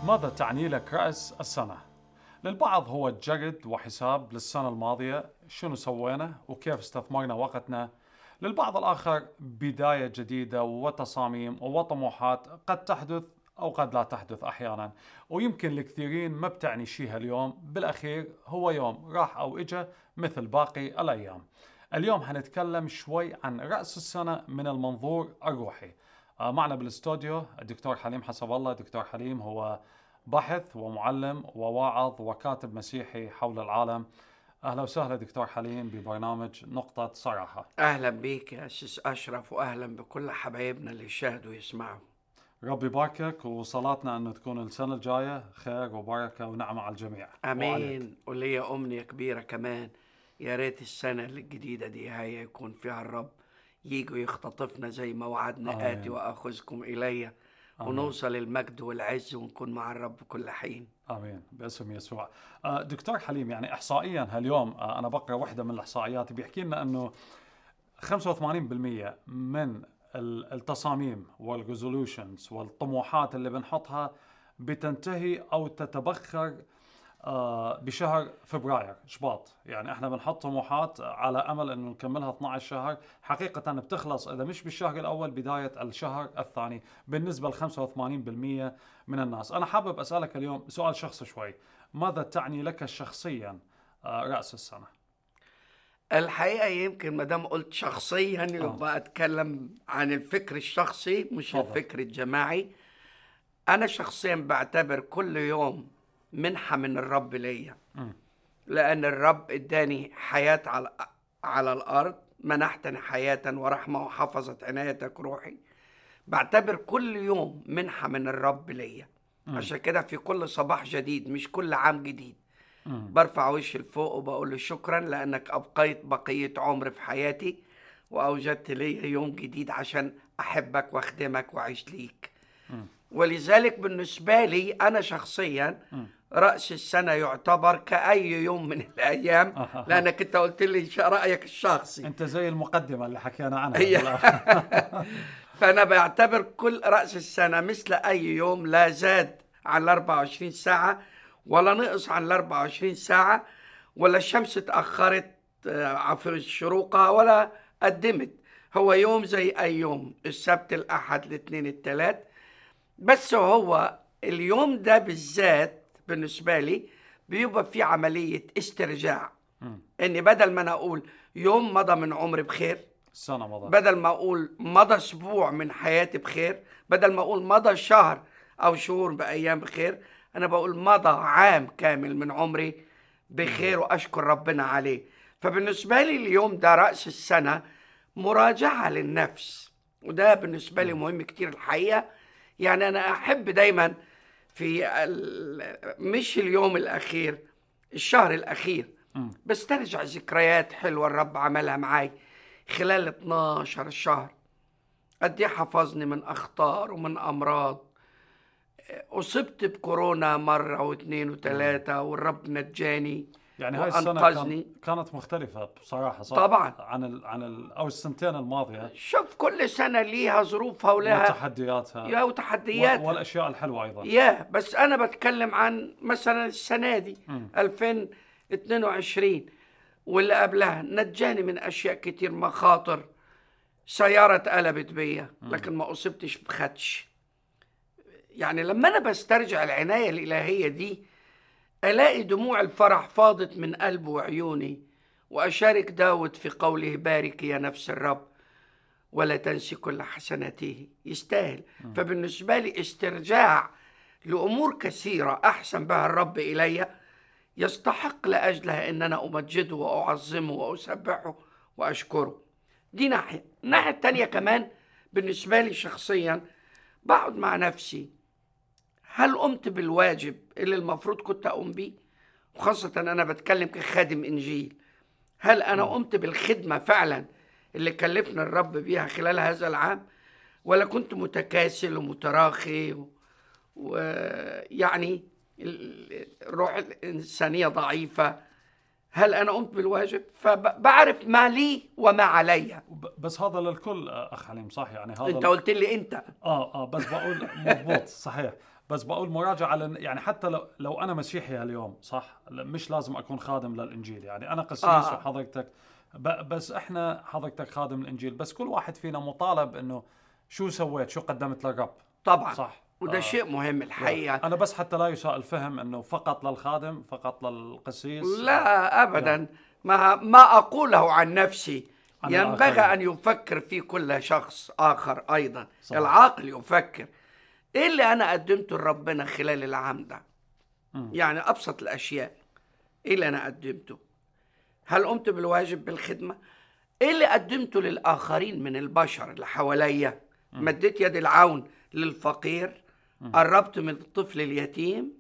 ماذا تعني لك رأس السنة؟ للبعض هو جرد وحساب للسنة الماضية شنو سوينا وكيف استثمرنا وقتنا للبعض الآخر بداية جديدة وتصاميم وطموحات قد تحدث أو قد لا تحدث أحيانا ويمكن الكثيرين ما بتعني شيء اليوم بالأخير هو يوم راح أو إجا مثل باقي الأيام اليوم حنتكلم شوي عن رأس السنة من المنظور الروحي آه، معنا بالاستوديو الدكتور حليم حسب الله دكتور حليم هو باحث ومعلم وواعظ وكاتب مسيحي حول العالم اهلا وسهلا دكتور حليم ببرنامج نقطة صراحة اهلا بيك يا اسيس اشرف واهلا بكل حبايبنا اللي يشاهدوا ويسمعوا ربي يباركك وصلاتنا انه تكون السنة الجاية خير وبركة ونعمة على الجميع وعليك. امين ولي امنيه كبيره كمان يا ريت السنه الجديده دي هي يكون فيها الرب يجي ويختطفنا زي ما وعدنا آمين. اتي واخذكم الي ونوصل المجد والعز ونكون مع الرب كل حين امين باسم يسوع. آه، دكتور حليم يعني احصائيا هاليوم آه، انا بقرا واحده من الاحصائيات بيحكي لنا انه 85% من ال- التصاميم والريزولوشنز والطموحات اللي بنحطها بتنتهي او تتبخر آه، بشهر فبراير شباط يعني احنا بنحط طموحات على امل انه نكملها 12 شهر حقيقه بتخلص اذا مش بالشهر الاول بدايه الشهر الثاني بالنسبه ل 85% من الناس انا حابب اسالك اليوم سؤال شخصي شوي ماذا تعني لك شخصيا آه، راس السنه الحقيقه يمكن ما دام قلت شخصيا يبقى اتكلم عن الفكر الشخصي مش اتفضل. الفكر الجماعي انا شخصيا بعتبر كل يوم منحه من الرب ليا مم. لأن الرب اداني حياة على على الأرض منحتني حياة ورحمة وحفظت عنايتك روحي بعتبر كل يوم منحة من الرب ليا عشان كده في كل صباح جديد مش كل عام جديد مم. برفع وشي لفوق وبقول له شكرا لأنك أبقيت بقية عمر في حياتي وأوجدت لي يوم جديد عشان أحبك وأخدمك وأعيش ليك مم. ولذلك بالنسبة لي أنا شخصيا مم. رأس السنة يعتبر كأي يوم من الأيام أها. لأنك أنت قلت لي شو رأيك الشخصي انت زي المقدمه اللي حكينا عنها هي. بالآخر. فأنا بعتبر كل رأس السنة مثل أي يوم لا زاد عن ال 24 ساعة ولا نقص عن ال 24 ساعة ولا الشمس اتأخرت آه، في الشروقة ولا قدمت هو يوم زي أي يوم السبت الأحد الاثنين الثلاث بس هو اليوم ده بالذات بالنسبة لي بيبقى فيه عملية استرجاع مم. إني بدل ما أنا أقول يوم مضى من عمري بخير السنه مضت بدل ما اقول مضى اسبوع من حياتي بخير بدل ما اقول مضى شهر او شهور بايام بخير انا بقول مضى عام كامل من عمري بخير واشكر ربنا عليه فبالنسبه لي اليوم ده راس السنه مراجعه للنفس وده بالنسبه لي مهم كتير الحقيقه يعني انا احب دايما في ال- مش اليوم الاخير الشهر الاخير مم. بسترجع ذكريات حلوه الرب عملها معاي خلال 12 شهر قد ايه حفظني من اخطار ومن امراض اصبت بكورونا مره واثنين وثلاثه والرب نجاني يعني هاي السنه وأنقذني. كان كانت مختلفه بصراحه صح طبعاً. عن ال عن ال او السنتين الماضيه شوف كل سنه ليها ظروفها ولها وتحدياتها يا وتحديات والاشياء الحلوه ايضا يا بس انا بتكلم عن مثلا السنه دي مم. 2022 واللي قبلها نجاني من اشياء كتير مخاطر سياره اتقلبت بيا لكن ما اصبتش بخدش يعني لما انا بسترجع العنايه الالهيه دي الاقي دموع الفرح فاضت من قلبي وعيوني واشارك داود في قوله بارك يا نفس الرب ولا تنسي كل حسناته يستاهل فبالنسبة لي استرجاع لأمور كثيرة أحسن بها الرب إلي يستحق لأجلها أن أنا أمجده وأعظمه وأسبحه وأشكره دي ناحية الناحية التانية كمان بالنسبة لي شخصيا بقعد مع نفسي هل قمت بالواجب اللي المفروض كنت أقوم بيه وخاصة أنا بتكلم كخادم إنجيل هل أنا قمت بالخدمة فعلا اللي كلفنا الرب بيها خلال هذا العام ولا كنت متكاسل ومتراخي و- ويعني ال- الروح الإنسانية ضعيفة هل انا قمت بالواجب فبعرف ما لي وما علي ب- بس هذا للكل آه، اخ حليم صح يعني هذا انت قلت لي انت اه اه بس بقول مضبوط صحيح بس بقول مراجعه لن يعني حتى لو لو انا مسيحي هاليوم صح ل- مش لازم اكون خادم للانجيل يعني انا قسيس آه. آه. وحضرتك ب- بس احنا حضرتك خادم الانجيل بس كل واحد فينا مطالب انه شو سويت شو قدمت للرب طبعا صح وده آه. شيء مهم الحقيقه انا بس حتى لا يساء الفهم انه فقط للخادم فقط للقسيس لا ابدا ما ما اقوله عن نفسي عن ينبغي الآخرين. ان يفكر في كل شخص اخر ايضا صح. العاقل يفكر ايه اللي انا قدمته لربنا خلال العام ده مم. يعني ابسط الاشياء ايه اللي انا قدمته هل قمت بالواجب بالخدمه ايه اللي قدمته للاخرين من البشر اللي حواليا مديت يد العون للفقير قربت من الطفل اليتيم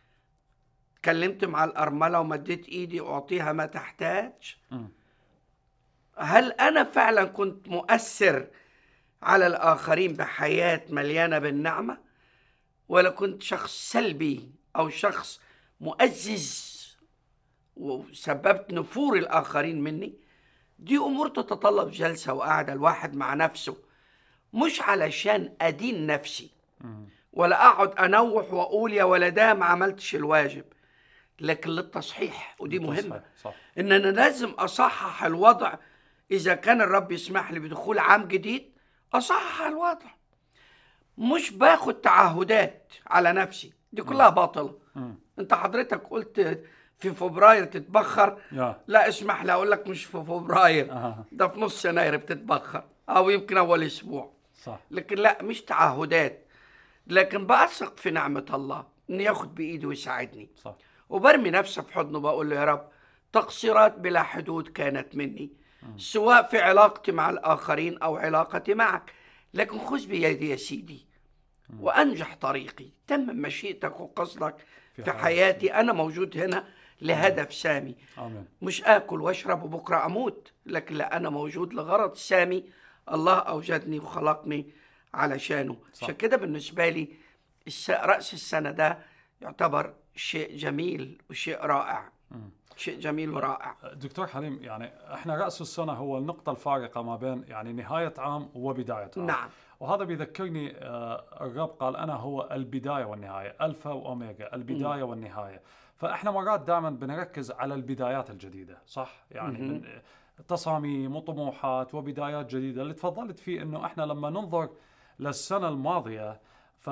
اتكلمت مع الأرملة ومديت إيدي أعطيها ما تحتاج مم. هل أنا فعلا كنت مؤثر على الآخرين بحياة مليانة بالنعمة ولا كنت شخص سلبي أو شخص مؤزز وسببت نفور الآخرين مني دي أمور تتطلب جلسة وقعدة الواحد مع نفسه مش علشان أدين نفسي مم. ولا اقعد انوح واقول يا ولداه ما عملتش الواجب لكن للتصحيح ودي مهمه صح, صح. ان انا لازم اصحح الوضع اذا كان الرب يسمح لي بدخول عام جديد اصحح الوضع مش باخد تعهدات على نفسي دي كلها باطله مم. انت حضرتك قلت في فبراير تتبخر يا لا اسمح لي اقول لك مش في فبراير آه. ده في نص يناير بتتبخر او يمكن اول اسبوع صح لكن لا مش تعهدات لكن بثق في نعمة الله إن ياخد بإيدي ويساعدني صح وبرمي نفسي في حضنه بقول له يا رب تقصيرات بلا حدود كانت مني سواء في علاقتي مع الآخرين أو علاقتي معك لكن خذ بيدي يا سيدي وأنجح طريقي تمم مشيئتك وقصدك في في حياتي. حياتي أنا موجود هنا لهدف سامي امين مش آكل وأشرب وبكرة أموت لكن لا أنا موجود لغرض سامي الله أوجدني وخلقني علشانه صح. عشان كده بالنسبة لي الس... رأس السنة ده يعتبر شيء جميل وشيء رائع مم. شيء جميل ورائع دكتور حليم يعني احنا راس السنه هو النقطه الفارقه ما بين يعني نهايه عام وبدايه عام نعم وهذا بيذكرني آه، الرب قال انا هو البدايه والنهايه الفا واوميجا البدايه والنهايه فاحنا مرات دائما بنركز على البدايات الجديده صح يعني مهم. من تصاميم وطموحات وبدايات جديده اللي تفضلت فيه انه احنا لما ننظر للسنه الماضيه ف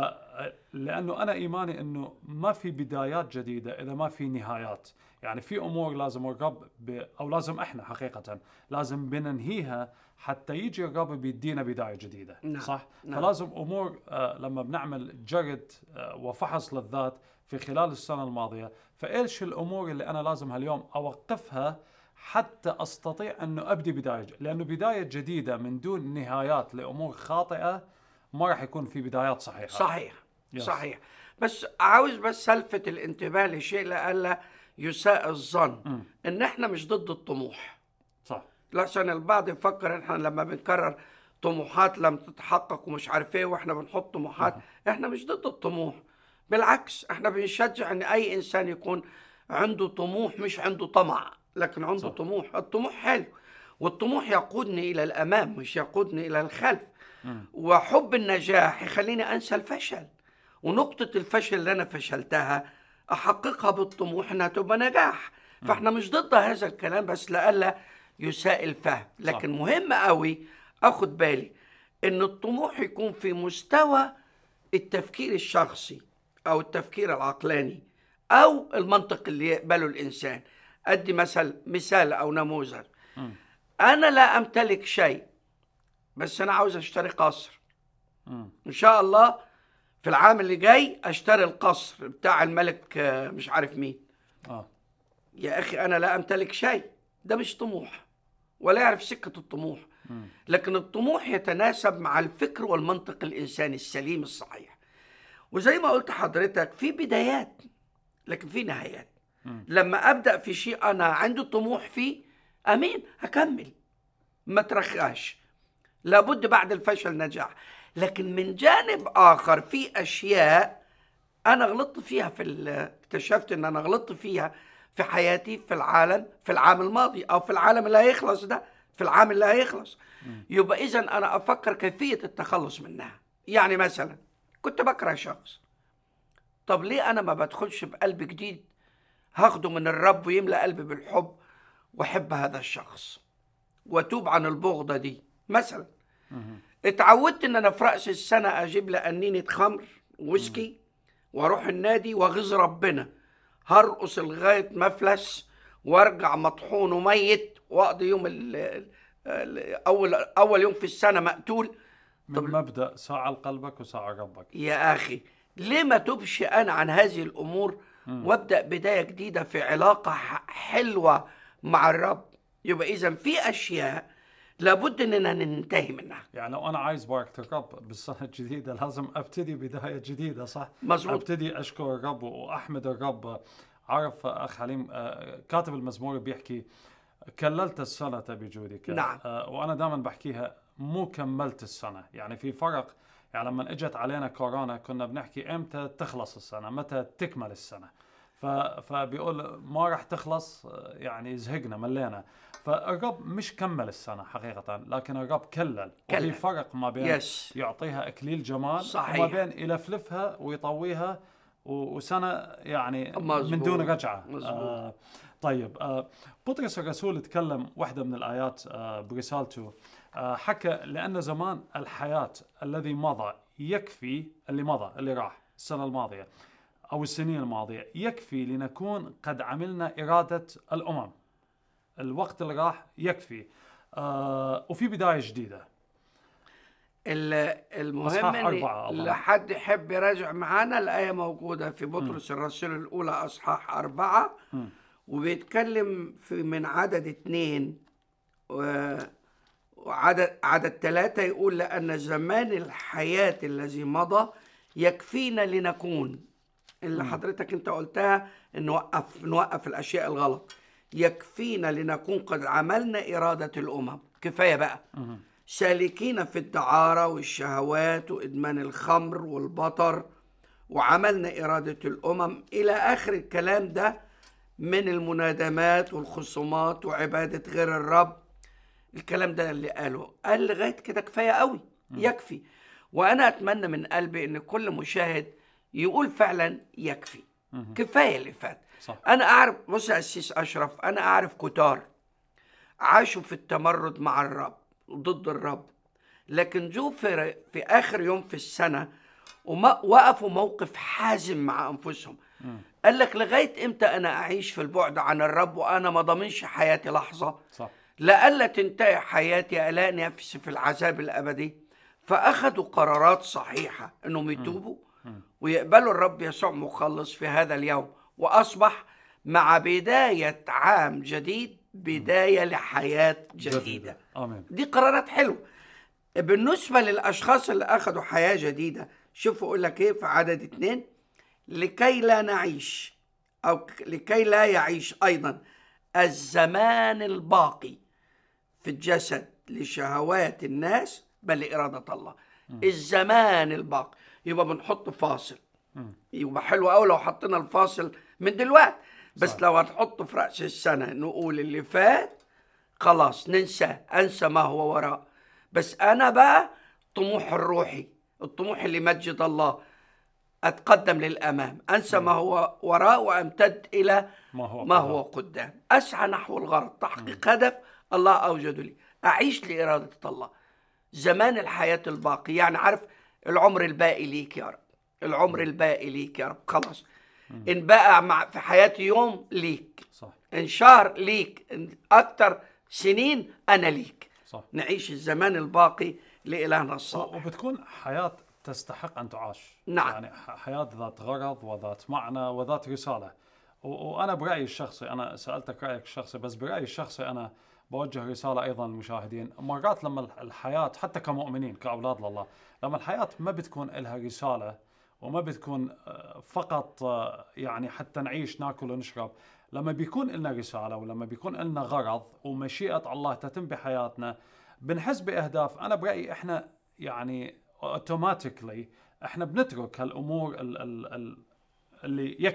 لانه انا ايماني انه ما في بدايات جديده اذا ما في نهايات يعني في امور لازم الرب ب... او لازم احنا حقيقه لازم بننهيها حتى يجي الرب بيدينا بدايه جديده نعم، صح نعم. فلازم امور آه، لما بنعمل جرد آه، وفحص للذات في خلال السنه الماضيه فايش الامور اللي انا لازم هاليوم اوقفها حتى استطيع انه ابدي بدايه ج- لانه بدايه جديده من دون نهايات لامور خاطئه ما راح يكون في بدايات صحيحه صحيح يس. صحيح بس عاوز بس الفت الانتباه لشيء لئلا يساء الظن مم. ان احنا مش ضد الطموح صح لحسن البعض يفكر احنا لما بنكرر طموحات لم تتحقق ومش عارف ايه واحنا بنحط طموحات احنا مش ضد الطموح بالعكس احنا بنشجع ان اي انسان يكون عنده طموح مش عنده طمع لكن عنده صح. طموح الطموح حلو والطموح يقودني الى الامام مش يقودني الى الخلف مم. وحب النجاح يخليني انسى الفشل ونقطة الفشل اللي انا فشلتها احققها بالطموح انها تبقى نجاح فاحنا مش ضد هذا الكلام بس لئلا يساء الفهم لكن مهم قوي اخد بالي ان الطموح يكون في مستوى التفكير الشخصي او التفكير العقلاني او المنطق اللي يقبله الانسان ادي مثل مثال او نموذج مم. انا لا امتلك شيء بس انا عاوز اشتري قصر مم. ان شاء الله في العام اللي جاي اشتري القصر بتاع الملك آه، مش عارف مين اه يا اخي انا لا امتلك شيء ده مش طموح ولا يعرف سكه الطموح مم. لكن الطموح يتناسب مع الفكر والمنطق الانساني السليم الصحيح وزي ما قلت حضرتك في بدايات لكن في نهايات مم. لما ابدا في شيء انا عندي طموح فيه امين هكمل ما ترخاش لابد بعد الفشل نجاح لكن من جانب اخر في اشياء انا غلطت فيها في ال- اكتشفت ان انا غلطت فيها في حياتي في العالم في العام الماضي او في العالم اللي هيخلص ده في العام اللي هيخلص يبقى اذا انا افكر كيفيه التخلص منها يعني مثلا كنت بكره شخص طب ليه انا ما بدخلش بقلب جديد هاخده من الرب ويملأ قلبي بالحب واحب هذا الشخص واتوب عن البغضه دي مثلا اتعودت ان انا في راس السنه اجيب لي قنينه خمر ويسكي واروح النادي واغيظ ربنا هرقص لغايه ما افلس وارجع مطحون وميت واقضي يوم ال ال اول اول يوم في السنه مقتول من مبدا ساعه لقلبك وساعه ربك يا اخي ليه ما توبش انا عن هذه الامور وابدا بدايه جديده في علاقه ح- حلوه مع الرب يبقى اذا في اشياء لابد اننا ننتهي منها يعني لو انا عايز بركه الرب بالسنه الجديده لازم ابتدي بدايه جديده صح؟ مظبوط. ابتدي اشكر الرب واحمد الرب عارف اخ حليم آه، كاتب المزمور بيحكي كللت السنه بجودك نعم. آه، وانا دائما بحكيها مو كملت السنه يعني في فرق يعني لما اجت علينا كورونا كنا بنحكي امتى تخلص السنه متى تكمل السنه ف... فبيقول ما راح تخلص آه، يعني زهقنا ملينا فالرب مش كمل السنه حقيقه لكن الرب كلل كلل. وفي فرق ما بين يس. يعطيها اكليل جمال صحيح. وما بين يلفلفها ويطويها و- وسنه يعني من مظبوط. دون رجعه مظبوط. آه طيب آه بطرس الرسول تكلم واحده من الايات آه برسالته آه حكى لان زمان الحياه الذي مضى يكفي اللي مضى اللي راح السنه الماضيه او السنين الماضيه يكفي لنكون قد عملنا اراده الامم الوقت اللي راح يكفي آه وفي بدايه جديده ال- المهم أصحاح ان أربعة أظن. لحد يحب يراجع معانا الآية موجودة في بطرس الرسول الأولى أصحاح أربعة وبيتكلم في من عدد اتنين و- وعدد عدد ثلاثة يقول لأن زمان الحياة الذي مضى يكفينا لنكون اللي حضرتك انت قلتها ان نوقف نوقف الاشياء الغلط يكفينا لنكون قد عملنا اراده الامم كفايه بقى سالكين في الدعاره والشهوات وادمان الخمر والبطر وعملنا اراده الامم الى اخر الكلام ده من المنادمات والخصومات وعباده غير الرب الكلام ده اللي قاله قال لغايه كده كفايه قوي يكفي وانا اتمنى من قلبي ان كل مشاهد يقول فعلا يكفي كفايه اللي فات صح. انا اعرف بص يا اسيس اشرف انا اعرف كتار عاشوا في التمرد مع الرب ضد الرب لكن جو في, في اخر يوم في السنه وما وقفوا موقف حازم مع انفسهم قال لك لغايه امتى انا اعيش في البعد عن الرب وانا ما ضمنش حياتي لحظه صح لئلا تنتهي حياتي الا نفسي في العذاب الابدي فاخذوا قرارات صحيحه انهم يتوبوا ويقبلوا الرب يسوع مخلص في هذا اليوم واصبح مع بدايه عام جديد بدايه لحياه جديده امين دي قرارات حلوه بالنسبه للاشخاص اللي اخذوا حياه جديده شوفوا يقول لك ايه في عدد اتنين لكي لا نعيش او ك- لكي لا يعيش ايضا الزمان الباقي في الجسد لشهوات الناس بل لإرادة الله الزمان الباقي يبقى بنحط فاصل يبقى حلو قوي لو حطينا الفاصل من دلوقتي بس صح. لو هتحطه في رأس السنة نقول اللي فات خلاص ننساه أنسى ما هو وراء بس أنا بقى طموح الروحي الطموح اللي مجد الله أتقدم للأمام أنسى ما هو وراء وأمتد إلى ما هو ما قدام. هو قدام أسعى نحو الغرض تحقيق هدف الله أوجده لي أعيش لإرادة الله زمان الحياة الباقي يعني عارف العمر الباقي ليك يا رب العمر الباقي ليك يا رب خلاص إن بقى مع في حياتي يوم ليك صح إن شهر ليك إن أكتر سنين أنا ليك صح نعيش الزمان الباقي لإلهنا الصالح وبتكون حياة تستحق أن تعاش نعم. يعني ح- حياة ذات غرض وذات معنى وذات رسالة و- وأنا برأيي الشخصي أنا سألتك رأيك الشخصي بس برأيي الشخصي أنا بوجه رسالة أيضا للمشاهدين مرات لما الح- الحياة حتى كمؤمنين كأولاد لله لما الحياة ما بتكون لها رسالة وما بتكون آه، فقط آه، يعني حتى نعيش ناكل ونشرب لما بيكون لنا رسالة ولما بيكون لنا غرض ومشيئة الله تتم بحياتنا بنحس بأهداف أنا برأيي إحنا يعني اوتوماتيكلي احنا بنترك هالامور ال ال ال اللي يكفي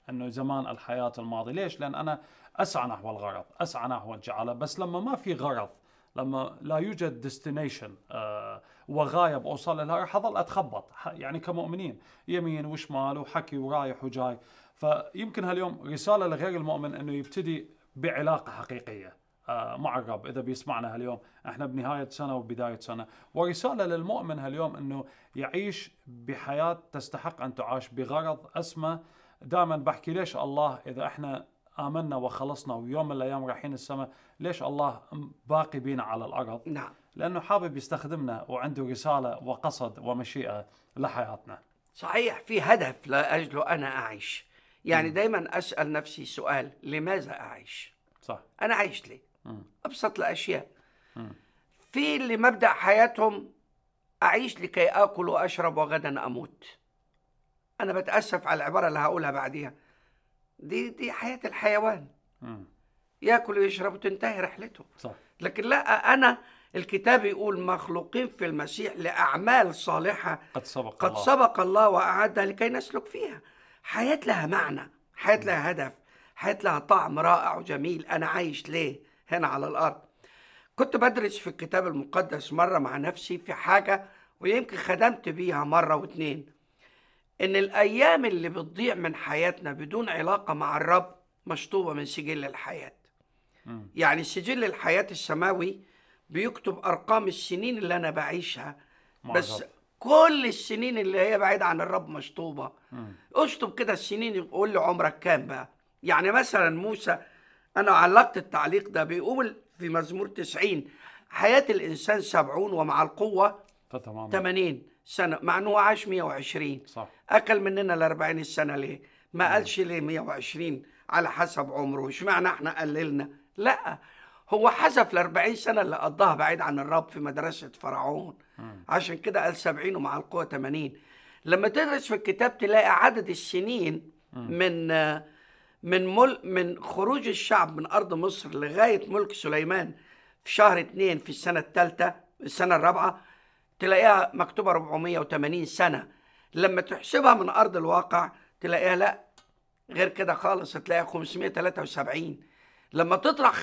انه زمان الحياه الماضي ليش لان انا اسعى نحو الغرض اسعى نحو الجعاله بس لما ما في غرض لما لا يوجد ديستنيشن آه وغايه بوصل لها راح اظل اتخبط يعني كمؤمنين يمين وشمال وحكي ورايح وجاي فيمكن هاليوم رساله لغير المؤمن انه يبتدي بعلاقه حقيقيه آه مع الرب اذا بيسمعنا هاليوم احنا بنهايه سنه وبدايه سنه ورساله للمؤمن هاليوم انه يعيش بحياه تستحق ان تعاش بغرض اسمى دائما بحكي ليش الله اذا احنا امنا وخلصنا ويوم من الايام رايحين السماء ليش الله باقي بينا على الارض نعم لانه حابب يستخدمنا وعنده رساله وقصد ومشيئه لحياتنا صحيح في هدف لاجله انا اعيش يعني دايما اسال نفسي سؤال لماذا اعيش صح انا عايش ليه مم. ابسط الاشياء مم. في اللي مبدا حياتهم اعيش لكي اكل واشرب وغدا اموت انا بتاسف على العباره اللي هقولها بعديها دي دي حياه الحيوان مم. ياكل ويشرب وتنتهي رحلته صح لكن لا انا الكتاب يقول مخلوقين في المسيح لاعمال صالحه قد سبق قد الله سبق الله واعدها لكي نسلك فيها حياه لها معنى حياه لها هدف حياه لها طعم رائع وجميل انا عايش ليه هنا على الارض كنت بدرس في الكتاب المقدس مره مع نفسي في حاجه ويمكن خدمت بيها مره واتنين ان الايام اللي بتضيع من حياتنا بدون علاقه مع الرب مشطوبه من سجل الحياه مم. يعني سجل الحياه السماوي بيكتب ارقام السنين اللي انا بعيشها مع بس الرب. كل السنين اللي هي بعيدة عن الرب مشطوبة مم. اشطب كده السنين يقول لي عمرك كام بقى يعني مثلا موسى انا علقت التعليق ده بيقول في مزمور 90 حياة الإنسان سبعون ومع القوة فتمام 80 سنة مع أنه عاش 120 صح أكل مننا ال 40 السنة ليه؟ ما قالش ليه 120 على حسب عمره اشمعنى احنا قللنا؟ لا هو حذف ال 40 سنة اللي قضاها بعيد عن الرب في مدرسة فرعون مم. عشان كده قال 70 ومع القوة 80 لما تدرس في الكتاب تلاقي عدد السنين من من مل من خروج الشعب من أرض مصر لغاية ملك سليمان في شهر اتنين في السنة الثالثة السنة الرابعة تلاقيها مكتوبة 480 سنة لما تحسبها من أرض الواقع تلاقيها لا غير كده خالص هتلاقيها 573 لما تطرح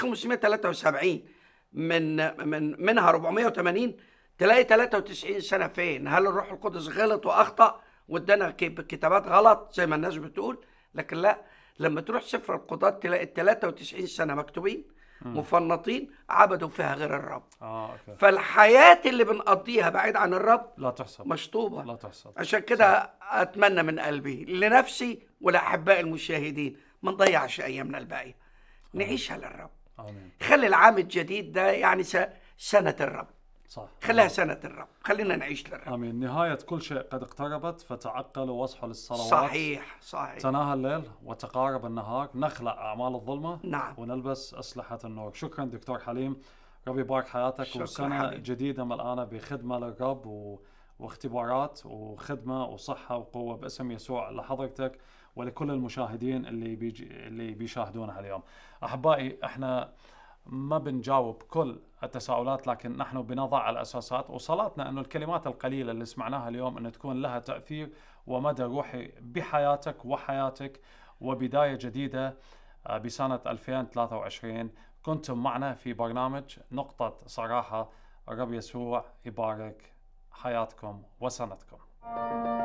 573 من من منها 480 تلاقي 93 سنة فين؟ هل الروح القدس غلط وأخطأ وادانا كي- كتابات غلط زي ما الناس بتقول؟ لكن لا لما تروح سفر القضاة تلاقي ال 93 سنة مكتوبين مفنطين عبدوا فيها غير الرب اه اوكي فالحياة اللي بنقضيها بعيد عن الرب لا تحسب مشطوبة لا تحسب عشان كده اتمنى من قلبي لنفسي ولاحباء المشاهدين ما نضيعش ايامنا الباقيه نعيشها للرب امين خلي العام الجديد ده يعني س- سنه الرب صح خليها سنه الرب خلينا نعيش للرب امين نهايه كل شيء قد اقتربت فتعقلوا واصحوا للصلوات صحيح صحيح تناهى الليل وتقارب النهار نخلع اعمال الظلمه نعم. ونلبس اسلحه النور شكرا دكتور حليم ربي يبارك حياتك شكرا وسنه حبيبي. جديده ملقانه بخدمه للرب و... واختبارات وخدمه وصحه وقوه باسم يسوع لحضرتك ولكل المشاهدين اللي بيجي اللي بيشاهدونا اليوم احبائي احنا ما بنجاوب كل التساؤلات لكن نحن بنضع الاساسات وصلاتنا انه الكلمات القليله اللي سمعناها اليوم انه تكون لها تاثير ومدى روحي بحياتك وحياتك وبدايه جديده آه، بسنه 2023 كنتم معنا في برنامج نقطه صراحه الرب يسوع يبارك حياتكم وسنتكم